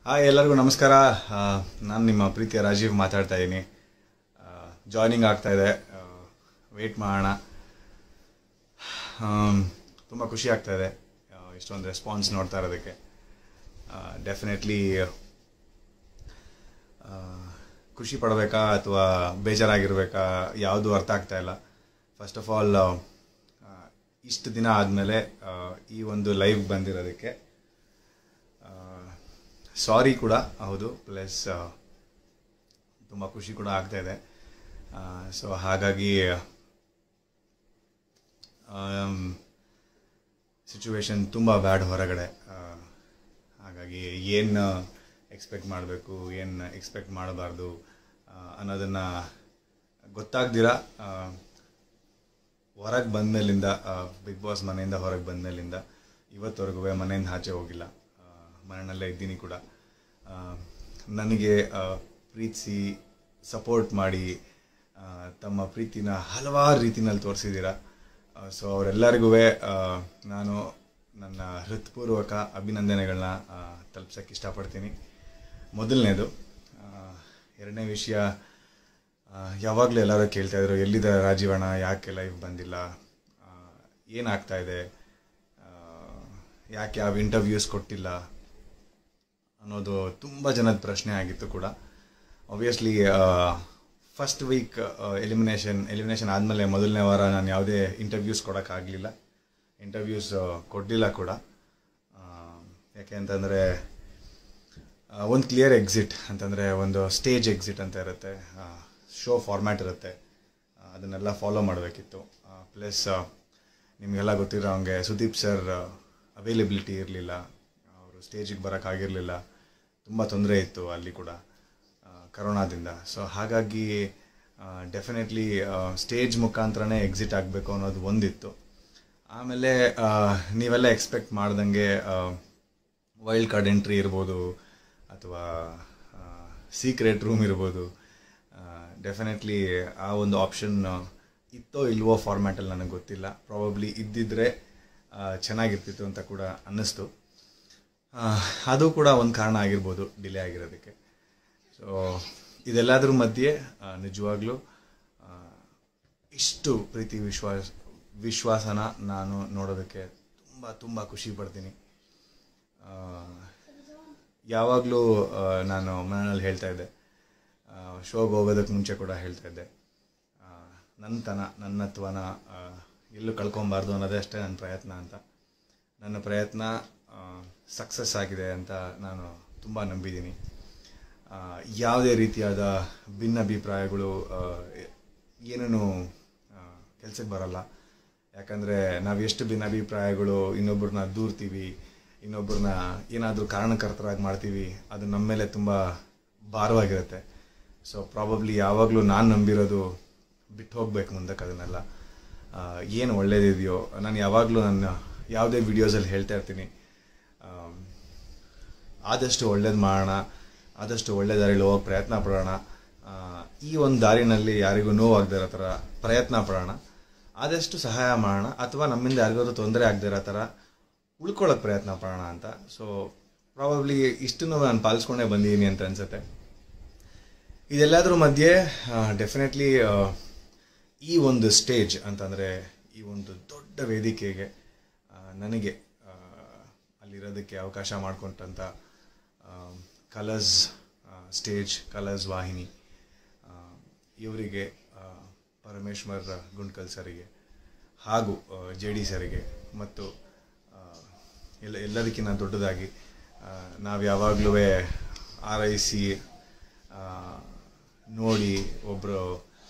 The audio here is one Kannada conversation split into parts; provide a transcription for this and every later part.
ಹಾಯ್ ಎಲ್ಲರಿಗೂ ನಮಸ್ಕಾರ ನಾನು ನಿಮ್ಮ ಪ್ರೀತಿಯ ರಾಜೀವ್ ಮಾತಾಡ್ತಾ ಇದ್ದೀನಿ ಜಾಯ್ನಿಂಗ್ ಆಗ್ತಾ ಇದೆ ವೆಯ್ಟ್ ಮಾಡೋಣ ತುಂಬ ಖುಷಿ ಆಗ್ತಾ ಇದೆ ಆ, ಇಷ್ಟೊಂದು ರೆಸ್ಪಾನ್ಸ್ ನೋಡ್ತಾ ಇರೋದಕ್ಕೆ ಡೆಫಿನೆಟ್ಲಿ ಖುಷಿ ಪಡಬೇಕಾ ಅಥವಾ ಬೇಜಾರಾಗಿರ್ಬೇಕಾ ಯಾವುದು ಅರ್ಥ ಆಗ್ತಾ ಇಲ್ಲ ಫಸ್ಟ್ ಆಫ್ ಆಲ್ ಇಷ್ಟು ದಿನ ಆದಮೇಲೆ ಈ ಒಂದು ಲೈವ್ ಬಂದಿರೋದಕ್ಕೆ ಸಾರಿ ಕೂಡ ಹೌದು ಪ್ಲಸ್ ತುಂಬ ಖುಷಿ ಕೂಡ ಆಗ್ತಾ ಇದೆ ಸೊ ಹಾಗಾಗಿ ಸಿಚುವೇಶನ್ ತುಂಬ ಬ್ಯಾಡ್ ಹೊರಗಡೆ ಆ, ಹಾಗಾಗಿ ಏನು ಎಕ್ಸ್ಪೆಕ್ಟ್ ಮಾಡಬೇಕು ಏನು ಎಕ್ಸ್ಪೆಕ್ಟ್ ಮಾಡಬಾರ್ದು ಅನ್ನೋದನ್ನು ಗೊತ್ತಾಗ್ದಿರ ಹೊರಗೆ ಬಂದಮೇಲಿಂದ ಬಿಗ್ ಬಾಸ್ ಮನೆಯಿಂದ ಹೊರಗೆ ಬಂದಮೇಲಿಂದ ಇವತ್ತವರೆಗೂ ಮನೆಯಿಂದ ಆಚೆ ಹೋಗಿಲ್ಲ ಆ, ಮನೆಯಲ್ಲೇ ಇದ್ದೀನಿ ಕೂಡ ಆ, ನನಗೆ ಆ, ಪ್ರೀತಿಸಿ ಸಪೋರ್ಟ್ ಮಾಡಿ ಆ, ತಮ್ಮ ಪ್ರೀತಿನ ಹಲವಾರು ರೀತಿನಲ್ಲಿ ತೋರಿಸಿದ್ದೀರಾ ಸೊ ಅವರೆಲ್ಲರಿಗೂ ನಾನು ನನ್ನ ಹೃತ್ಪೂರ್ವಕ ಅಭಿನಂದನೆಗಳನ್ನ ತಲುಪ್ಸೋಕ್ಕೆ ಇಷ್ಟಪಡ್ತೀನಿ ಮೊದಲನೇದು ಎರಡನೇ ವಿಷಯ ಯಾವಾಗಲೂ ಎಲ್ಲರೂ ಕೇಳ್ತಾ ಇದ್ರು ಎಲ್ಲಿದೆ ರಾಜೀವಣ್ಣ ಯಾಕೆ ಲೈವ್ ಬಂದಿಲ್ಲ ಆ, ಏನಾಗ್ತಾ ಇದೆ ಆ, ಯಾಕೆ ಯಾವ ಇಂಟರ್ವ್ಯೂಸ್ ಕೊಟ್ಟಿಲ್ಲ ಅನ್ನೋದು ತುಂಬ ಜನದ ಪ್ರಶ್ನೆ ಆಗಿತ್ತು ಕೂಡ obviously first week elimination elimination ಆದಮೇಲೆ ಮೊದಲನೇ ವಾರ ನಾನು ಯಾವುದೇ ಇಂಟರ್ವ್ಯೂಸ್ ಕೊಡೋಕ್ಕಾಗಲಿಲ್ಲ ಇಂಟರ್ವ್ಯೂಸ್ ಕೊಡಲಿಲ್ಲ ಕೂಡ ಆ, ಯಾಕೆ ಅಂತಂದರೆ ಒಂದು ಕ್ಲಿಯರ್ ಎಕ್ಸಿಟ್ ಅಂತಂದರೆ ಒಂದು ಸ್ಟೇಜ್ ಎಕ್ಸಿಟ್ ಅಂತ ಇರುತ್ತೆ ಶೋ ಫಾರ್ಮ್ಯಾಟ್ ಇರುತ್ತೆ ಆ, ಅದನ್ನೆಲ್ಲ ಫಾಲೋ ಮಾಡಬೇಕಿತ್ತು ಪ್ಲಸ್ ನಿಮಗೆಲ್ಲ ಗೊತ್ತಿರೋ ಹಂಗೆ ಸುದೀಪ್ ಸರ್ ಅವೈಲಬಿಲಿಟಿ ಇರಲಿಲ್ಲ ಅವರು ಸ್ಟೇಜಿಗೆ ಬರೋಕ್ಕಾಗಿರಲಿಲ್ಲ ತುಂಬ ತೊಂದರೆ ಇತ್ತು ಅಲ್ಲಿ ಕೂಡ ಆ, ಕರೋನಾದಿಂದ ಸೊ ಹಾಗಾಗಿ ಡೆಫಿನೆಟ್ಲಿ ಸ್ಟೇಜ್ ಮುಖಾಂತರನೇ ಎಕ್ಸಿಟ್ ಆಗಬೇಕು ಅನ್ನೋದು ಒಂದಿತ್ತು ಆಮೇಲೆ ಆ, ನೀವೆಲ್ಲ ಎಕ್ಸ್ಪೆಕ್ಟ್ ಮಾಡ್ದಂಗೆ ವೈಲ್ಡ್ ಕಾರ್ಡ್ ಎಂಟ್ರಿ ಇರ್ಬೋದು ಅಥವಾ ಸೀಕ್ರೆಟ್ ರೂಮ್ ಇರ್ಬೋದು ಡೆಫಿನೆಟ್ಲಿ ಆ ಒಂದು ಆಪ್ಷನ್ ಇತ್ತೋ ಇಲ್ವೋ ಫಾರ್ಮ್ಯಾಟಲ್ಲಿ ನನಗೆ ಗೊತ್ತಿಲ್ಲ ಪ್ರಾಬಬ್ಲಿ ಇದ್ದಿದ್ರೆ ಆ, ಚೆನ್ನಾಗಿರ್ತಿತ್ತು ಅಂತ ಕೂಡ ಅನ್ನಿಸ್ತು ಆ, ಅದು ಕೂಡ ಒಂದು ಕಾರಣ ಆಗಿರ್ಬೋದು ಡಿಲೇ ಆಗಿರೋದಕ್ಕೆ ಸೊ ಇದೆಲ್ಲದ್ರ ಮಧ್ಯೆ ಆ, ನಿಜವಾಗ್ಲೂ ಆ, ಇಷ್ಟು ಪ್ರೀತಿ ವಿಶ್ವಾಸ ವಿಶ್ವಾಸನ ನಾನು ನೋಡೋದಕ್ಕೆ ತುಂಬ ತುಂಬ ಖುಷಿ ಪಡ್ತೀನಿ ಯಾವಾಗಲೂ ನಾನು ಮನೆಯಲ್ಲಿ ಹೇಳ್ತಾ ಇದ್ದೆ ಶೋಗೆ ಹೋಗೋದಕ್ಕೆ ಮುಂಚೆ ಕೂಡ ಹೇಳ್ತಾ ಇದ್ದೆ ಆ, ನನ್ನತನ ನನ್ನತ್ವನ ಆ, ಎಲ್ಲೂ ಕಳ್ಕೊಬಾರ್ದು ಅನ್ನೋದೇ ಅಷ್ಟೇ ನನ್ನ ಪ್ರಯತ್ನ ಅಂತ ನನ್ನ ಪ್ರಯತ್ನ ಸಕ್ಸಸ್ ಆಗಿದೆ ಅಂತ ನಾನು ತುಂಬ ನಂಬಿದ್ದೀನಿ ಆ, ಯಾವುದೇ ರೀತಿಯಾದ ಭಿನ್ನಾಭಿಪ್ರಾಯಗಳು ಏನೇನು ಕೆಲಸಕ್ಕೆ ಬರಲ್ಲ ಯಾಕಂದರೆ ನಾವು ಎಷ್ಟು ಭಿನ್ನಾಭಿಪ್ರಾಯಗಳು ಇನ್ನೊಬ್ಬರನ್ನ ದೂರ್ತೀವಿ ಇನ್ನೊಬ್ಬರನ್ನ ಏನಾದರೂ ಕಾರಣಕರ್ತರಾಗಿ ಮಾಡ್ತೀವಿ ಅದು ನಮ್ಮ ಮೇಲೆ ತುಂಬ ಭಾರವಾಗಿರುತ್ತೆ ಸೊ ಪ್ರಾಬಬ್ಲಿ ಯಾವಾಗಲೂ ನಾನು ನಂಬಿರೋದು ಬಿಟ್ಟು ಹೋಗ್ಬೇಕು ಮುಂದಕ್ಕೆ ಅದನ್ನೆಲ್ಲ ಆ, ಏನು ಒಳ್ಳೇದಿದೆಯೋ ನಾನು ಯಾವಾಗಲೂ ನನ್ನ ಯಾವುದೇ ವಿಡಿಯೋಸಲ್ಲಿ ಹೇಳ್ತಾ ಇರ್ತೀನಿ ಆಮ್, ಆದಷ್ಟು ಒಳ್ಳೇದು ಮಾಡೋಣ ಆದಷ್ಟು ಒಳ್ಳೆ ದಾರಿಲಿ ಹೋಗೋಕೆ ಪ್ರಯತ್ನ ಪಡೋಣ ಆ, ಈ ಒಂದು ದಾರಿನಲ್ಲಿ ಯಾರಿಗೂ ನೋವಾಗದೇ ಇರೋ ಥರ ಪ್ರಯತ್ನ ಪಡೋಣ ಆದಷ್ಟು ಸಹಾಯ ಮಾಡೋಣ ಅಥವಾ ನಮ್ಮಿಂದ ಯಾರಿಗಾದ್ರೂ ತೊಂದರೆ ಆಗದೇ ಇರೋ ಥರ ಉಳ್ಕೊಳ್ಳೋಕೆ ಪ್ರಯತ್ನ ಪಡೋಣ ಅಂತ ಸೊ ಪ್ರಾಬಬ್ಲಿ ಇಷ್ಟನ್ನು ನಾನು ಪಾಲಿಸ್ಕೊಂಡೇ ಬಂದಿದ್ದೀನಿ ಅಂತ ಅನ್ಸುತ್ತೆ ಇದೆಲ್ಲದ್ರ ಮಧ್ಯೆ ಡೆಫಿನೆಟ್ಲಿ ಈ ಒಂದು ಸ್ಟೇಜ್ ಅಂತಂದರೆ ಈ ಒಂದು ದೊಡ್ಡ ವೇದಿಕೆಗೆ ಆ, ನನಗೆ ಆ, ಅಲ್ಲಿರೋದಕ್ಕೆ ಅವಕಾಶ ಮಾಡಿಕೊಟ್ಟಂಥ ಕಲರ್ಸ್ ಸ್ಟೇಜ್ ಕಲರ್ಸ್ ವಾಹಿನಿ ಆ, ಇವರಿಗೆ ಆ, ಪರಮೇಶ್ವರ್ ಗುಂಡ್ಕಲ್ ಸರಿಗೆ ಹಾಗೂ ಜೆ ಡಿ ಸರಿಗೆ ಮತ್ತು ಆ, ಎಲ್ಲ ಎಲ್ಲದಕ್ಕಿಂತ ದೊಡ್ಡದಾಗಿ ನಾವು ಯಾವಾಗಲೂ ಆರೈಸಿ ಆ, ನೋಡಿ ಒಬ್ಬರು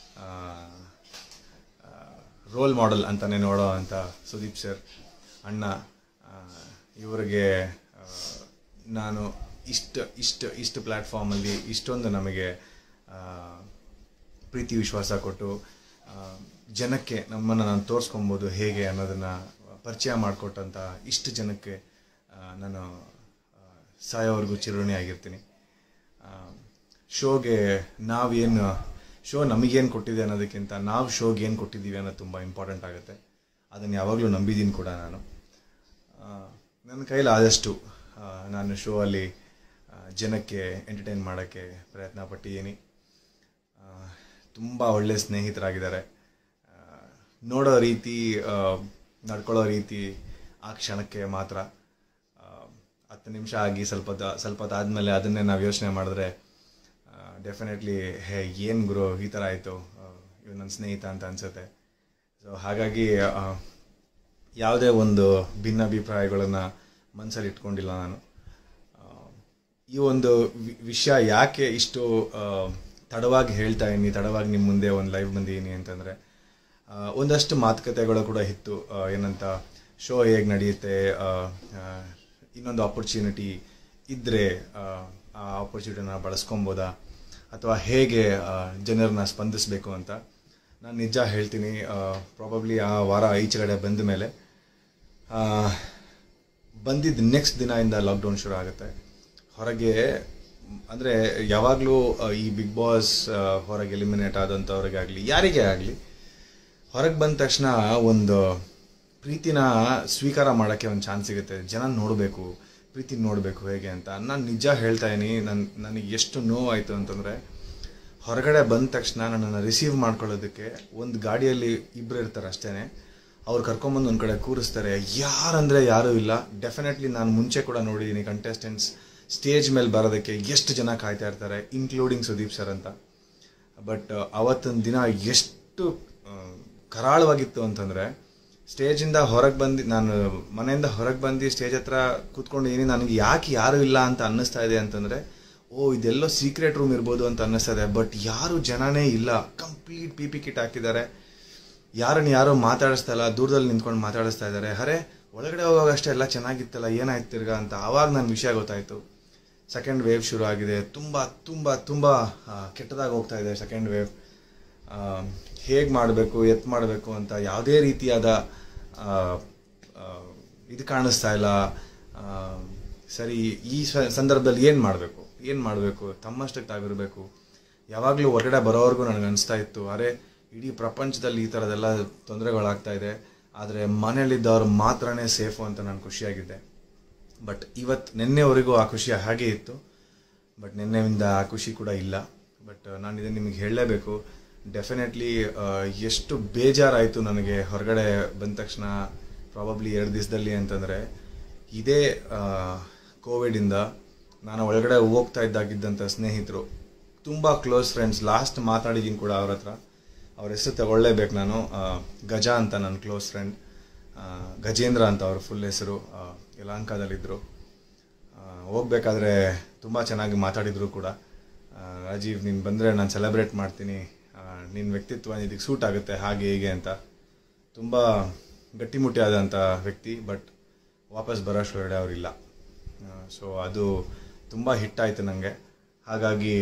ರೋಲ್ ಮಾಡೆಲ್ ಅಂತಲೇ ನೋಡೋ ಅಂತ ಸುದೀಪ್ ಸರ್ ಅಣ್ಣ ಆ, ಇವರಿಗೆ ಆ, ನಾನು ಇಷ್ಟು ಇಷ್ಟು ಇಷ್ಟು ಪ್ಲ್ಯಾಟ್ಫಾರ್ಮಲ್ಲಿ ಇಷ್ಟೊಂದು ನಮಗೆ ಆ, ಪ್ರೀತಿ ವಿಶ್ವಾಸ ಕೊಟ್ಟು ಆ, ಜನಕ್ಕೆ ನಮ್ಮನ್ನು ನಾನು ತೋರಿಸ್ಕೊಬೋದು ಹೇಗೆ ಅನ್ನೋದನ್ನು ಪರಿಚಯ ಮಾಡಿಕೊಟ್ಟಂಥ ಇಷ್ಟು ಜನಕ್ಕೆ ಆ, ನಾನು ಆ, ಸಾಯೋವರೆಗೂ ಚಿರುಣಿ ಆಗಿರ್ತೀನಿ ಆ, ಶೋಗೆ ನಾವೇನು ಶೋ ನಮಗೇನು ಕೊಟ್ಟಿದೆ ಅನ್ನೋದಕ್ಕಿಂತ ನಾವು ಶೋಗೆ ಏನು ಕೊಟ್ಟಿದ್ದೀವಿ ಅನ್ನೋದು ತುಂಬ ಇಂಪಾರ್ಟೆಂಟ್ ಆಗುತ್ತೆ ಅದನ್ನು ಯಾವಾಗಲೂ ನಂಬಿದ್ದೀನಿ ಕೂಡ ನಾನು ಆ, ನನ್ನ ಕೈಲಿ ಆದಷ್ಟು ಆ, ನಾನು ಶೋ ಅಲ್ಲಿ ಜನಕ್ಕೆ ಎಂಟರ್ಟೈನ್ ಮಾಡೋಕ್ಕೆ ಪ್ರಯತ್ನ ಪಟ್ಟಿದ್ದೀನಿ ತುಂಬ ಒಳ್ಳೆ ಸ್ನೇಹಿತರಾಗಿದ್ದಾರೆ ಆ, ನೋಡೋ ರೀತಿ ಆ, ನಡ್ಕೊಳ್ಳೋ ರೀತಿ ಆ ಕ್ಷಣಕ್ಕೆ ಮಾತ್ರ ಆ, ಹತ್ತು ನಿಮಿಷ ಆಗಿ ಸ್ವಲ್ಪ ದ- ಸ್ವಲ್ಪ ಹೊತ್ತಾದ್ಮೇಲೆ ಅದನ್ನೇ ನಾವು ಯೋಚನೆ ಮಾಡಿದ್ರೆ ಡೆಫಿನೆಟ್ಲಿ ಹೇ ಏನು ಗುರು ಈ ಥರ ಆಯಿತು ಇವ್ ನನ್ನ ಸ್ನೇಹಿತ ಅಂತ ಅನಿಸುತ್ತೆ ಸೊ ಹಾಗಾಗಿ ಆ, ಯಾವುದೇ ಒಂದು ಭಿನ್ನಾಭಿಪ್ರಾಯಗಳನ್ನು ಮನಸ್ಸಲ್ಲಿ ಇಟ್ಕೊಂಡಿಲ್ಲ ನಾನು ಆ, ಈ ಒಂದು ವಿ- ವಿಷಯ ಯಾಕೆ ಇಷ್ಟು ಆ, ತಡವಾಗಿ ಹೇಳ್ತಾ ಇದ್ದೀನಿ ತಡವಾಗಿ ನಿಮ್ಮ ಮುಂದೆ ಒಂದು ಲೈವ್ ಬಂದಿದ್ದೀನಿ ಅಂತಂದರೆ ಒಂದಷ್ಟು ಮಾತುಕತೆಗಳು ಕೂಡ ಇತ್ತು ಆ, ಏನಂತ ಶೋ ಹೇಗೆ ನಡೆಯುತ್ತೆ ಆ, ಆ, ಇನ್ನೊಂದು ಆಪರ್ಚುನಿಟಿ ಇದ್ದರೆ ಆ ಆಪರ್ಚುನಿಟಿನ ಬಳಸ್ಕೊಬೋದಾ ಅಥವಾ ಹೇಗೆ ಆ, ಜನರನ್ನ ಸ್ಪಂದಿಸಬೇಕು ಅಂತ ನಾನು ನಿಜ ಹೇಳ್ತೀನಿ ಪ್ರಾಬಬ್ಲಿ ಆ ವಾರ ಈಚೆಗಡೆ ಬಂದ ಮೇಲೆ ಬಂದಿದ್ದ ನೆಕ್ಸ್ಟ್ ದಿನದಿಂದ ಲಾಕ್ಡೌನ್ ಶುರು ಆಗುತ್ತೆ ಹೊರಗೆ ಅಂದರೆ ಯಾವಾಗಲೂ ಈ ಬಿಗ್ ಬಾಸ್ ಹೊರಗೆ ಎಲಿಮಿನೇಟ್ ಆದಂಥವ್ರಿಗೆ ಆಗಲಿ ಯಾರಿಗೇ ಆಗಲಿ ಹೊರಗೆ ಬಂದ ತಕ್ಷಣ ಒಂದು ಪ್ರೀತಿನ ಸ್ವೀಕಾರ ಮಾಡೋಕ್ಕೆ ಒಂದು ಚಾನ್ಸ್ ಸಿಗುತ್ತೆ ಜನ ನೋಡಬೇಕು ಪ್ರೀತಿ ನೋಡಬೇಕು ಹೇಗೆ ಅಂತ ನಾನು ನಿಜ ಹೇಳ್ತಾ ಇದೀನಿ ನನ್ನ ನನಗೆ ಎಷ್ಟು ನೋವಾಯಿತು ಅಂತಂದರೆ ಹೊರಗಡೆ ಬಂದ ತಕ್ಷಣ ನನ್ನನ್ನು ರಿಸೀವ್ ಮಾಡ್ಕೊಳ್ಳೋದಕ್ಕೆ ಒಂದು ಗಾಡಿಯಲ್ಲಿ ಇಬ್ಬರು ಇರ್ತಾರೆ ಅಷ್ಟೇ ಅವ್ರು ಕರ್ಕೊಂಬಂದು ಒಂದು ಕಡೆ ಕೂರಿಸ್ತಾರೆ ಯಾರಂದರೆ ಯಾರೂ ಇಲ್ಲ ಡೆಫಿನೆಟ್ಲಿ ನಾನು ಮುಂಚೆ ಕೂಡ ನೋಡಿದ್ದೀನಿ ಕಂಟೆಸ್ಟೆಂಟ್ಸ್ ಸ್ಟೇಜ್ ಮೇಲೆ ಬರೋದಕ್ಕೆ ಎಷ್ಟು ಜನ ಕಾಯ್ತಾ ಇರ್ತಾರೆ ಇನ್ಕ್ಲೂಡಿಂಗ್ ಸುದೀಪ್ ಸರ್ ಅಂತ ಬಟ್ ಅವತ್ತಿನ ದಿನ ಎಷ್ಟು ಆ, ಕರಾಳವಾಗಿತ್ತು ಅಂತಂದರೆ ಸ್ಟೇಜಿಂದ ಹೊರಗೆ ಬಂದು ನಾನು ಮನೆಯಿಂದ ಹೊರಗೆ ಬಂದು ಸ್ಟೇಜ್ ಹತ್ರ ಕೂತ್ಕೊಂಡಿದ್ದೀನಿ ನನಗೆ ಯಾಕೆ ಯಾರು ಇಲ್ಲ ಅಂತ ಅನ್ನಿಸ್ತಾ ಇದೆ ಅಂತಂದರೆ ಓ ಇದೆಲ್ಲೋ ಸೀಕ್ರೆಟ್ ರೂಮ್ ಇರ್ಬೋದು ಅಂತ ಅನ್ನಿಸ್ತಾ ಇದೆ ಬಟ್ ಯಾರು ಜನನೇ ಇಲ್ಲ ಕಂಪ್ಲೀಟ್ ಪಿ ಪಿ ಕಿಟ್ ಹಾಕಿದ್ದಾರೆ ಯಾರನ್ನ ಯಾರೋ ಮಾತಾಡಿಸ್ತಾ ಇಲ್ಲ ದೂರದಲ್ಲಿ ನಿಂತ್ಕೊಂಡು ಮಾತಾಡಿಸ್ತಾ ಇದ್ದಾರೆ ಅರೆ ಒಳಗಡೆ ಹೋಗುವಾಗ ಅಷ್ಟೇ ಎಲ್ಲ ಚೆನ್ನಾಗಿತ್ತಲ್ಲ ಏನಾಯ್ತು ತಿರ್ಗಾ ಅಂತ ಆವಾಗ ನನ್ನ ವಿಷಯ ಗೊತ್ತಾಯಿತು ಸೆಕೆಂಡ್ ವೇವ್ ಶುರು ಆಗಿದೆ ತುಂಬ ತುಂಬ ತುಂಬ ಆ, ಕೆಟ್ಟದಾಗಿ ಹೋಗ್ತಾ ಇದೆ ಸೆಕೆಂಡ್ ವೇವ್ ಹೇಗೆ ಮಾಡಬೇಕು ಎತ್ ಮಾಡಬೇಕು ಅಂತ ಯಾವುದೇ ರೀತಿಯಾದ ಆ, ಆ, ಇದು ಕಾಣಿಸ್ತಾ ಇಲ್ಲ ಆ, ಸರಿ ಈ ಸ- ಸಂದರ್ಭದಲ್ಲಿ ಏನು ಮಾಡಬೇಕು ಏನು ಮಾಡಬೇಕು ತಮ್ಮಷ್ಟಕ್ಕೆ ತಾವಿರಬೇಕು ಯಾವಾಗಲೂ ಹೊರಗಡೆ ಬರೋವರೆಗೂ ನನಗೆ ಅನಿಸ್ತಾ ಇತ್ತು ಅರೆ ಇಡೀ ಪ್ರಪಂಚದಲ್ಲಿ ಈ ಥರದೆಲ್ಲ ತೊಂದರೆಗಳಾಗ್ತಾ ಇದೆ ಆದರೆ ಮನೇಲಿದ್ದವ್ರು ಮಾತ್ರನೇ ಸೇಫು ಅಂತ ನಾನು ಖುಷಿಯಾಗಿದ್ದೆ ಬಟ್ ಇವತ್ತು ನಿನ್ನೆವರೆಗೂ ಆ ಖುಷಿ ಹಾಗೆ ಇತ್ತು ಬಟ್ ನಿನ್ನೆಯಿಂದ ಆ ಖುಷಿ ಕೂಡ ಇಲ್ಲ ಬಟ್ ನಾನು ಇದನ್ನು ನಿಮಗೆ ಹೇಳಲೇಬೇಕು ಡೆಫಿನೆಟ್ಲಿ ಎಷ್ಟು ಬೇಜಾರಾಯಿತು ನನಗೆ ಹೊರಗಡೆ ಬಂದ ತಕ್ಷಣ ಪ್ರಾಬಬ್ಲಿ ಎರಡು ದಿವಸದಲ್ಲಿ ಅಂತಂದರೆ ಇದೇ ಕೋವಿಡಿಂದ ನಾನು ಒಳಗಡೆ ಹೋಗ್ತಾ ಇದ್ದಾಗಿದ್ದಂಥ ಸ್ನೇಹಿತರು ತುಂಬ ಕ್ಲೋಸ್ ಫ್ರೆಂಡ್ಸ್ ಲಾಸ್ಟ್ ಮಾತಾಡಿದ್ದೀನಿ ಕೂಡ ಅವ್ರ ಹತ್ರ ಅವ್ರ ಹೆಸರು ತಗೊಳ್ಳೇಬೇಕು ನಾನು ಆ, ಗಜ ಅಂತ ನನ್ನ ಕ್ಲೋಸ್ ಫ್ರೆಂಡ್ ಗಜೇಂದ್ರ ಅಂತ ಅವ್ರ ಫುಲ್ ಹೆಸರು ಆ, ಯಲಹಂಕದಲ್ಲಿದ್ದರು ಹೋಗ್ಬೇಕಾದ್ರೆ ತುಂಬ ಚೆನ್ನಾಗಿ ಮಾತಾಡಿದ್ರು ಕೂಡ ಆ, ರಾಜೀವ್ ನೀನು ಬಂದರೆ ನಾನು ಸೆಲೆಬ್ರೇಟ್ ಮಾಡ್ತೀನಿ ಆ, ನಿನ್ನ ವ್ಯಕ್ತಿತ್ವ ಇದಕ್ಕೆ ಸೂಟ್ ಆಗುತ್ತೆ ಹಾಗೆ ಹೀಗೆ ಅಂತ ತುಂಬ ಗಟ್ಟಿಮುಟ್ಟಿಯಾದಂಥ ವ್ಯಕ್ತಿ ಬಟ್ ವಾಪಸ್ ಬರೋಷ್ಟೊಳಗಡೆ ಅವರಿಲ್ಲ ಸೊ ಅದು ತುಂಬ ಹಿಟ್ಟಾಯಿತು ನನಗೆ ಹಾಗಾಗಿ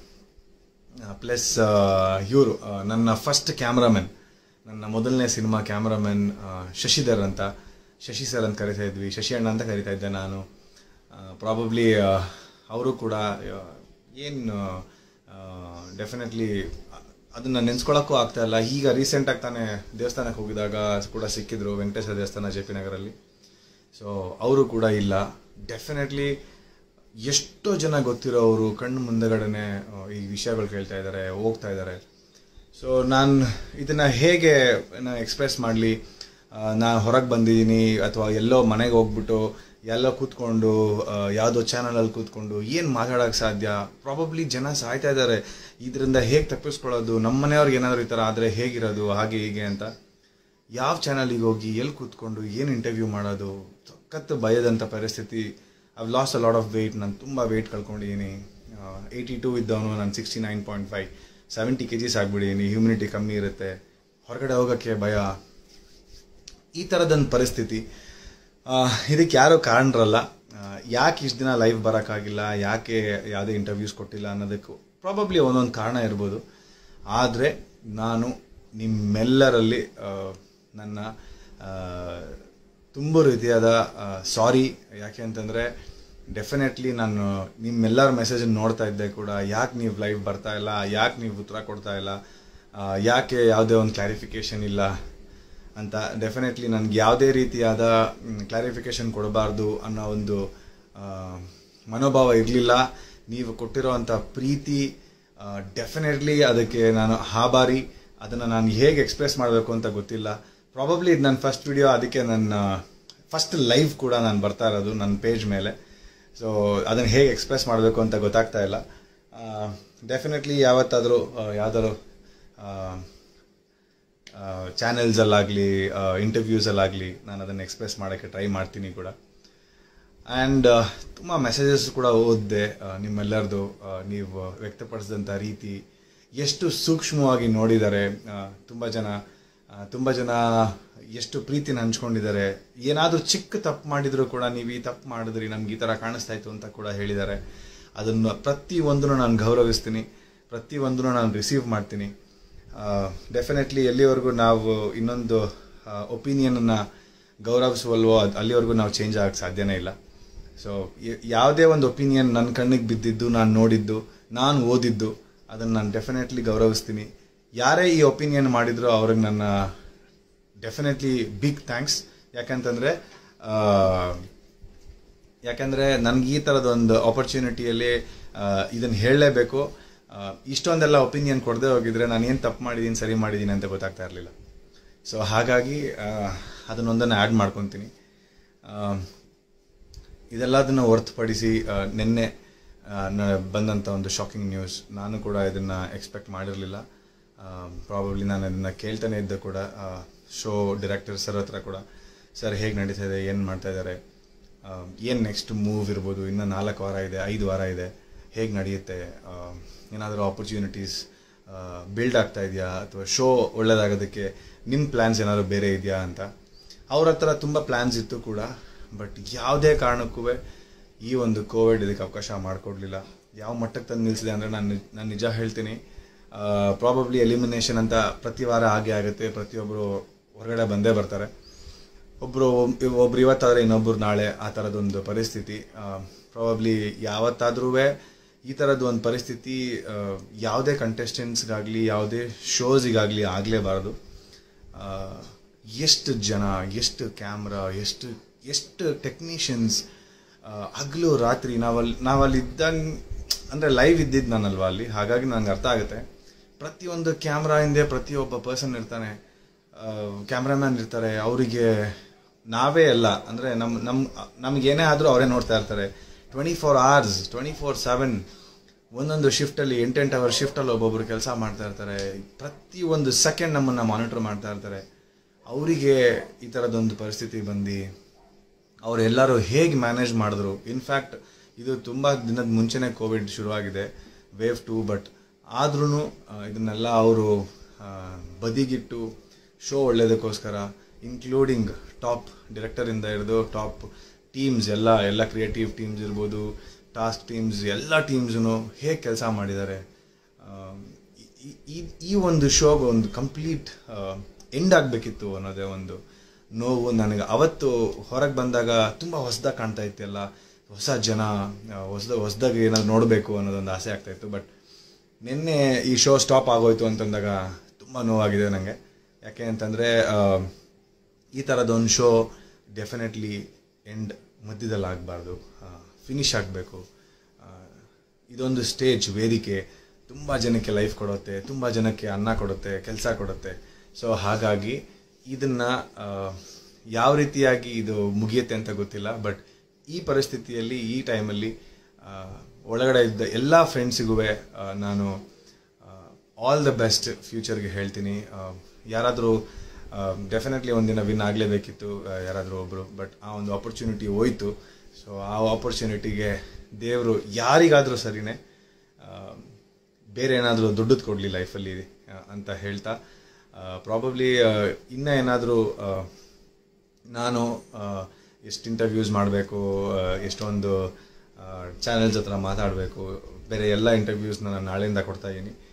ಪ್ಲಸ್ ಇವರು ನನ್ನ ಫಸ್ಟ್ ಕ್ಯಾಮ್ರಾಮನ್ ನನ್ನ ಮೊದಲನೇ ಸಿನಿಮಾ ಕ್ಯಾಮ್ರಾಮನ್ ಶಶಿಧರ್ ಅಂತ ಶಶಿ ಸರ್ ಅಂತ ಕರಿತಾ ಇದ್ವಿ ಶಶಿ ಅಣ್ಣ ಅಂತ ಕರಿತಾ ಇದ್ದೆ ನಾನು ಪ್ರಾಬಬ್ಲಿ ಅವರು ಕೂಡ ಏನು ಡೆಫಿನೆಟ್ಲಿ ಅದನ್ನು ನೆನೆಸ್ಕೊಳ್ಳೋಕ್ಕೂ ಆಗ್ತಾ ಇಲ್ಲ ಈಗ ರೀಸೆಂಟಾಗಿ ತಾನೇ ದೇವಸ್ಥಾನಕ್ಕೆ ಹೋಗಿದಾಗ ಕೂಡ ಸಿಕ್ಕಿದ್ರು ವೆಂಕಟೇಶ್ವರ ದೇವಸ್ಥಾನ ಜೆ ಪಿ ನಗರಲ್ಲಿ ಸೊ ಅವರು ಕೂಡ ಇಲ್ಲ ಡೆಫಿನೆಟ್ಲಿ ಎಷ್ಟೋ ಜನ ಗೊತ್ತಿರೋರು ಕಣ್ಣು ಮುಂದೆಗಡೆನೆ ಆ, ಈ ವಿಷಯಗಳು ಕೇಳ್ತಾ ಇದ್ದಾರೆ ಹೋಗ್ತಾ ಇದ್ದಾರೆ ಸೊ ನಾನು ಇದನ್ನು ಹೇಗೆ ಎಕ್ಸ್ಪ್ರೆಸ್ ಮಾಡಲಿ ನಾನು ಹೊರಗೆ ಬಂದಿದ್ದೀನಿ ಅಥವಾ ಎಲ್ಲೋ ಮನೆಗೆ ಹೋಗ್ಬಿಟ್ಟು ಎಲ್ಲೋ ಕೂತ್ಕೊಂಡು ಆ, ಯಾವುದೋ ಚಾನಲಲ್ಲಿ ಕೂತ್ಕೊಂಡು ಏನು ಮಾತಾಡೋಕ್ಕೆ ಸಾಧ್ಯ ಪ್ರಾಬಬ್ಲಿ ಜನ ಸಾಯ್ತಾ ಇದ್ದಾರೆ ಇದರಿಂದ ಹೇಗೆ ತಪ್ಪಿಸ್ಕೊಳ್ಳೋದು ನಮ್ಮ ಮನೆಯವ್ರಿಗೆ ಏನಾದರೂ ಈ ಥರ ಆದರೆ ಹೇಗಿರೋದು ಹಾಗೆ ಹೀಗೆ ಅಂತ ಯಾವ ಚಾನಲಿಗೆ ಹೋಗಿ ಎಲ್ಲಿ ಕೂತ್ಕೊಂಡು ಏನು ಇಂಟರ್ವ್ಯೂ ಮಾಡೋದು ಸಖತ್ ಭಯದಂಥ ಪರಿಸ್ಥಿತಿ I've lost a lot of weight ನಾನು ತುಂಬ ವೆಯ್ಟ್ ಕಳ್ಕೊಂಡಿದ್ದೀನಿ ಏಯ್ಟಿ ಟೂ ಇದ್ದವನು ನಾನು sixty nine point five seventy K Gs ಆಗಿಬಿಟ್ಟಿದ್ದೀನಿ ಹ್ಯೂಮಿನಿಟಿ ಕಮ್ಮಿ ಇರುತ್ತೆ ಹೊರಗಡೆ ಹೋಗೋಕ್ಕೆ ಭಯ ಈ ಥರದೊಂದು ಪರಿಸ್ಥಿತಿ ಆ, ಇದಕ್ಕೆ ಯಾರೂ ಕಾರಣರಲ್ಲ ಯಾಕೆ ಇಷ್ಟು ದಿನ ಲೈವ್ ಬರೋಕ್ಕಾಗಿಲ್ಲ ಯಾಕೆ ಯಾವುದೇ ಇಂಟರ್ವ್ಯೂಸ್ ಕೊಟ್ಟಿಲ್ಲ ಅನ್ನೋದಕ್ಕೂ ಪ್ರಾಬಬ್ಲಿ ಒಂದೊಂದು ಕಾರಣ ಇರ್ಬೋದು ಆದರೆ ನಾನು ನಿಮ್ಮೆಲ್ಲರಲ್ಲಿ ಆ, ನನ್ನ ಆ, ತುಂಬ ರೀತಿಯಾದ ಸಾರಿ ಯಾಕೆ ಅಂತಂದರೆ ಡೆಫಿನೆಟ್ಲಿ ನಾನು ನಿಮ್ಮೆಲ್ಲರ ಮೆಸೇಜನ್ನು ನೋಡ್ತಾ ಇದ್ದೆ ಕೂಡ ಯಾಕೆ ನೀವು ಲೈವ್ ಬರ್ತಾ ಇಲ್ಲ ಯಾಕೆ ನೀವು ಉತ್ತರ ಕೊಡ್ತಾ ಇಲ್ಲ ಆ, ಯಾಕೆ ಯಾವುದೇ ಒಂದು ಕ್ಲಾರಿಫಿಕೇಷನ್ ಇಲ್ಲ ಅಂತ ಡೆಫಿನೆಟ್ಲಿ ನನಗೆ ಯಾವುದೇ ರೀತಿಯಾದ ಕ್ಲಾರಿಫಿಕೇಷನ್ ಕೊಡಬಾರ್ದು ಅನ್ನೋ ಒಂದು ಆ, ಮನೋಭಾವ ಇರಲಿಲ್ಲ ನೀವು ಕೊಟ್ಟಿರೋವಂಥ ಪ್ರೀತಿ ಡೆಫಿನೆಟ್ಲಿ ಅದಕ್ಕೆ ನಾನು ಹಾಬಾರಿ ಅದನ್ನು ನಾನು ಹೇಗೆ ಎಕ್ಸ್ಪ್ರೆಸ್ ಮಾಡಬೇಕು ಅಂತ ಗೊತ್ತಿಲ್ಲ ಪ್ರಾಬಬ್ಲಿ ಇದು ನನ್ನ ಫಸ್ಟ್ ವಿಡಿಯೋ ಅದಕ್ಕೆ ನನ್ನ ಫಸ್ಟ್ ಲೈವ್ ಕೂಡ ನಾನು ಬರ್ತಾ ಇರೋದು ನನ್ನ ಪೇಜ್ ಮೇಲೆ ಸೊ ಅದನ್ನು ಹೇಗೆ ಎಕ್ಸ್ಪ್ರೆಸ್ ಮಾಡಬೇಕು ಅಂತ ಗೊತ್ತಾಗ್ತಾ ಇಲ್ಲ ಡೆಫಿನೆಟ್ಲಿ ಯಾವತ್ತಾದರೂ ಯಾವ್ದಾದ್ರು ಚಾನೆಲ್ಸಲ್ಲಾಗಲಿ ಇಂಟರ್ವ್ಯೂಸಲ್ಲಾಗಲಿ ನಾನು ಅದನ್ನು ಎಕ್ಸ್ಪ್ರೆಸ್ ಮಾಡೋಕ್ಕೆ ಟ್ರೈ ಮಾಡ್ತೀನಿ ಕೂಡ ಆ್ಯಂಡ್ ತುಂಬ ಮೆಸೇಜಸ್ ಕೂಡ ಓದಿದೆ ನಿಮ್ಮೆಲ್ಲರದು ನೀವು ವ್ಯಕ್ತಪಡಿಸಿದಂಥ ರೀತಿ ಎಷ್ಟು ಸೂಕ್ಷ್ಮವಾಗಿ ನೋಡಿದ್ದಾರೆ ತುಂಬ ಜನ ತುಂಬ ಜನ ಎಷ್ಟು ಪ್ರೀತಿನ ಹಂಚ್ಕೊಂಡಿದ್ದಾರೆ ಏನಾದರೂ ಚಿಕ್ಕ ತಪ್ಪು ಮಾಡಿದರೂ ಕೂಡ ನೀವು ಈ ತಪ್ಪು ಮಾಡಿದ್ರಿ ನಮ್ಗೆ ಈ ಥರ ಕಾಣಿಸ್ತಾ ಇತ್ತು ಅಂತ ಕೂಡ ಹೇಳಿದ್ದಾರೆ ಅದನ್ನು ಪ್ರತಿಯೊಂದನ್ನು ನಾನು ಗೌರವಿಸ್ತೀನಿ ಪ್ರತಿಯೊಂದನ್ನು ನಾನು ರಿಸೀವ್ ಮಾಡ್ತೀನಿ ಡೆಫಿನೆಟ್ಲಿ ಎಲ್ಲಿವರೆಗೂ ನಾವು ಇನ್ನೊಂದು ಒಪಿನಿಯನನ್ನು ಗೌರವಿಸುವಲ್ವೋ ಅದು ಅಲ್ಲಿವರೆಗೂ ನಾವು ಚೇಂಜ್ ಆಗಕ್ಕೆ ಸಾಧ್ಯನೇ ಇಲ್ಲ ಸೊ ಯಾವುದೇ ಒಂದು ಒಪಿನಿಯನ್ ನನ್ನ ಕಣ್ಣಿಗೆ ಬಿದ್ದಿದ್ದು ನಾನು ನೋಡಿದ್ದು ನಾನು ಓದಿದ್ದು ಅದನ್ನು ನಾನು ಡೆಫಿನೆಟ್ಲಿ ಗೌರವಿಸ್ತೀನಿ ಯಾರೇ ಈ ಒಪಿನಿಯನ್ ಮಾಡಿದ್ರು ಅವ್ರಿಗೆ ನನ್ನ ಡೆಫಿನೆಟ್ಲಿ ಬಿಗ್ ಥ್ಯಾಂಕ್ಸ್ ಯಾಕಂತಂದರೆ ಯಾಕಂದರೆ ನನಗೆ ಈ ಥರದ ಒಂದು ಆಪರ್ಚುನಿಟಿಯಲ್ಲಿ ಇದನ್ನು ಹೇಳಲೇಬೇಕು ಇಷ್ಟೊಂದೆಲ್ಲ ಒಪಿನಿಯನ್ ಕೊಡದೆ ಹೋಗಿದ್ರೆ ನಾನು ಏನು ತಪ್ಪು ಮಾಡಿದ್ದೀನಿ ಸರಿ ಮಾಡಿದ್ದೀನಿ ಅಂತ ಗೊತ್ತಾಗ್ತಾ ಇರಲಿಲ್ಲ ಸೊ ಹಾಗಾಗಿ ಅದನ್ನೊಂದನ್ನು ಆ್ಯಡ್ ಮಾಡ್ಕೊತೀನಿ ಇದೆಲ್ಲದನ್ನು ಹೊರತುಪಡಿಸಿ ನಿನ್ನೆ ಬಂದಂಥ ಒಂದು ಶಾಕಿಂಗ್ ನ್ಯೂಸ್ ನಾನು ಕೂಡ ಇದನ್ನು ಎಕ್ಸ್ಪೆಕ್ಟ್ ಮಾಡಿರಲಿಲ್ಲ ಪ್ರಾಬಬ್ಲಿ ನಾನು ಅದನ್ನು ಕೇಳ್ತಾನೆ ಇದ್ದೆ ಕೂಡ ಶೋ ಡೈರೆಕ್ಟರ್ ಸರ್ ಹತ್ರ ಕೂಡ ಸರ್ ಹೇಗೆ ನಡೀತಾ ಇದೆ ಏನು ಮಾಡ್ತಾ ಇದ್ದಾರೆ ಏನು ನೆಕ್ಸ್ಟ್ ಮೂವ್ ಇರ್ಬೋದು ಇನ್ನು ನಾಲ್ಕು ವಾರ ಇದೆ ಐದು ವಾರ ಇದೆ ಹೇಗೆ ನಡೆಯುತ್ತೆ ಏನಾದರೂ ಆಪರ್ಚುನಿಟೀಸ್ ಬಿಲ್ಡ್ ಆಗ್ತಾ ಇದೆಯಾ ಅಥವಾ ಶೋ ಒಳ್ಳೇದಾಗೋದಕ್ಕೆ ನಿಮ್ಮ ಪ್ಲ್ಯಾನ್ಸ್ ಏನಾದರೂ ಬೇರೆ ಇದೆಯಾ ಅಂತ ಅವ್ರ ಹತ್ರ ತುಂಬ ಪ್ಲ್ಯಾನ್ಸ್ ಇತ್ತು ಕೂಡ ಬಟ್ ಯಾವುದೇ ಕಾರಣಕ್ಕೂ ಈ ಒಂದು ಕೋವಿಡ್ ಇದಕ್ಕೆ ಅವಕಾಶ ಮಾಡಿಕೊಡ್ಲಿಲ್ಲ ಯಾವ ಮಟ್ಟಕ್ಕೆ ತಂದು ನಿಲ್ಲಿಸಿದೆ ಅಂದರೆ ನಾನು ನಾನು ನಿಜ ಹೇಳ್ತೀನಿ ಪ್ರಾಬಬ್ಲಿ ಎಲಿಮಿನೇಷನ್ ಅಂತ ಪ್ರತಿ ವಾರ ಹಾಗೆ ಆಗುತ್ತೆ ಪ್ರತಿಯೊಬ್ಬರು ಹೊರಗಡೆ ಬಂದೇ ಬರ್ತಾರೆ ಒಬ್ಬರು ಒಬ್ರು ಇವತ್ತಾದರೆ ಇನ್ನೊಬ್ಬರು ನಾಳೆ ಆ ಥರದೊಂದು ಪರಿಸ್ಥಿತಿ ಪ್ರಾಬಬ್ಲಿ ಯಾವತ್ತಾದ್ರೂ ಈ ಥರದ್ದು ಒಂದು ಪರಿಸ್ಥಿತಿ ಯಾವುದೇ ಕಂಟೆಸ್ಟೆಂಟ್ಸ್ಗಾಗಲಿ ಯಾವುದೇ ಶೋಸಿಗಾಗಲಿ ಆಗಲೇಬಾರ್ದು ಎಷ್ಟು ಜನ ಎಷ್ಟು ಕ್ಯಾಮ್ರಾ ಎಷ್ಟು ಎಷ್ಟು ಟೆಕ್ನಿಷಿಯನ್ಸ್ ಹಗಲು ರಾತ್ರಿ ನಾವಲ್ಲಿ ನಾವಲ್ಲಿ ಇದ್ದಂಗೆ ಅಂದರೆ ಲೈವ್ ಇದ್ದಿದ್ದು ನಾನಲ್ವಾ ಅಲ್ಲಿ ಹಾಗಾಗಿ ನನಗೆ ಅರ್ಥ ಆಗುತ್ತೆ ಪ್ರತಿಯೊಂದು ಕ್ಯಾಮ್ರಾ ಹಿಂದೆ ಪ್ರತಿಯೊಬ್ಬ ಪರ್ಸನ್ ಇರ್ತಾನೆ ಕ್ಯಾಮ್ರಾಮ್ಯಾನ್ ಇರ್ತಾರೆ ಅವರಿಗೆ ನಾವೇ ಅಲ್ಲ ಅಂದರೆ ನಮ್ಮ ನಮ್ಮ ನಮ್ಗೇನೇ ಆದರೂ ಅವರೇ ನೋಡ್ತಾ ಇರ್ತಾರೆ twenty four hours twenty four seven ಒಂದೊಂದು ಶಿಫ್ಟಲ್ಲಿ ಎಂಟೆಂಟು ಅವರ್ ಶಿಫ್ಟಲ್ಲಿ ಒಬ್ಬೊಬ್ರು ಕೆಲಸ ಮಾಡ್ತಾ ಇರ್ತಾರೆ ಪ್ರತಿ ಒಂದು ಸೆಕೆಂಡ್ ನಮ್ಮನ್ನು ಮಾನಿಟರ್ ಮಾಡ್ತಾ ಇರ್ತಾರೆ ಅವರಿಗೆ ಈ ಥರದೊಂದು ಪರಿಸ್ಥಿತಿ ಬಂದು ಅವರೆಲ್ಲರೂ ಹೇಗೆ ಮ್ಯಾನೇಜ್ ಮಾಡಿದ್ರು ಇನ್ಫ್ಯಾಕ್ಟ್ ಇದು ತುಂಬ ದಿನದ ಮುಂಚೆನೇ ಕೋವಿಡ್ ಶುರುವಾಗಿದೆ ವೇವ್ ಟು ಬಟ್ ಆದ್ರೂ ಇದನ್ನೆಲ್ಲ ಅವರು ಬದಿಗಿಟ್ಟು ಶೋ ಒಳ್ಳೇದಕ್ಕೋಸ್ಕರ ಇನ್ಕ್ಲೂಡಿಂಗ್ ಟಾಪ್ ಡೈರೆಕ್ಟರಿಂದ ಹಿಡಿದು ಟಾಪ್ ಟೀಮ್ಸ್ ಎಲ್ಲ ಎಲ್ಲ ಕ್ರಿಯೇಟಿವ್ ಟೀಮ್ಸ್ ಇರ್ಬೋದು ಟಾಸ್ಕ್ ಟೀಮ್ಸ್ ಎಲ್ಲ ಟೀಮ್ಸೂ ಹೇಗೆ ಕೆಲಸ ಮಾಡಿದ್ದಾರೆ ಈ ಒಂದು ಶೋಗೆ ಒಂದು ಕಂಪ್ಲೀಟ್ ಎಂಡ್ ಆಗಬೇಕಿತ್ತು ಅನ್ನೋದೇ ಒಂದು ನೋವು ನನಗೆ ಅವತ್ತು ಹೊರಗೆ ಬಂದಾಗ ತುಂಬ ಹೊಸದಾಗಿ ಕಾಣ್ತಾ ಇತ್ತೆಲ್ಲ ಹೊಸ ಜನ ಹೊಸದ ಹೊಸದಾಗಿ ಏನಾದ್ರು ನೋಡಬೇಕು ಅನ್ನೋದೊಂದು ಆಸೆ ಆಗ್ತಾ ಇತ್ತು ಬಟ್ ನಿನ್ನೆ ಈ ಶೋ ಸ್ಟಾಪ್ ಆಗೋಯ್ತು ಅಂತಂದಾಗ ತುಂಬ ನೋವಾಗಿದೆ ನನಗೆ ಯಾಕೆ ಅಂತಂದರೆ ಈ ಥರದೊಂದು ಶೋ ಡೆಫಿನೆಟ್ಲಿ ಎಂಡ್ ಮಧ್ಯದಲ್ಲಿ ಆಗಬಾರ್ದು ಫಿನಿಶ್ ಆಗಬೇಕು ಇದೊಂದು ಸ್ಟೇಜ್ ವೇದಿಕೆ ತುಂಬ ಜನಕ್ಕೆ ಲೈಫ್ ಕೊಡುತ್ತೆ ತುಂಬ ಜನಕ್ಕೆ ಅನ್ನ ಕೊಡುತ್ತೆ ಕೆಲಸ ಕೊಡುತ್ತೆ ಸೊ ಹಾಗಾಗಿ ಇದನ್ನು ಯಾವ ರೀತಿಯಾಗಿ ಇದು ಮುಗಿಯುತ್ತೆ ಅಂತ ಗೊತ್ತಿಲ್ಲ ಬಟ್ ಈ ಪರಿಸ್ಥಿತಿಯಲ್ಲಿ ಈ ಟೈಮಲ್ಲಿ ಒಳಗಡೆ ಇದ್ದ ಎಲ್ಲ ಫ್ರೆಂಡ್ಸಿಗೂ ನಾನು ಆಲ್ ದ ಬೆಸ್ಟ್ ಫ್ಯೂಚರ್ಗೆ ಹೇಳ್ತೀನಿ ಯಾರಾದರೂ ಡೆಫಿನೆಟ್ಲಿ ಒಂದಿನ ವಿನ್ ಆಗಲೇಬೇಕಿತ್ತು ಯಾರಾದರೂ ಒಬ್ಬರು ಬಟ್ ಆ ಒಂದು ಆಪರ್ಚುನಿಟಿ ಹೋಯ್ತು ಸೊ ಆ ಆಪರ್ಚುನಿಟಿಗೆ ದೇವರು ಯಾರಿಗಾದರೂ ಸರಿನೇ ಬೇರೆ ಏನಾದರೂ ದೊಡ್ಡದು ಕೊಡಲಿ ಲೈಫಲ್ಲಿ ಅಂತ ಹೇಳ್ತಾ ಪ್ರಾಬಬ್ಲಿ ಇನ್ನೂ ಏನಾದರೂ ನಾನು ಎಷ್ಟು ಇಂಟರ್ವ್ಯೂಸ್ ಮಾಡಬೇಕು ಎಷ್ಟೊಂದು ಚಾನೆಲ್ಸ್ ಹತ್ರ ಮಾತಾಡಬೇಕು ಬೇರೆ ಎಲ್ಲ ಇಂಟರ್ವ್ಯೂಸ್ನ ನಾನು ನಾಳೆಯಿಂದ ಕೊಡ್ತಾ ಇದ್ದೀನಿ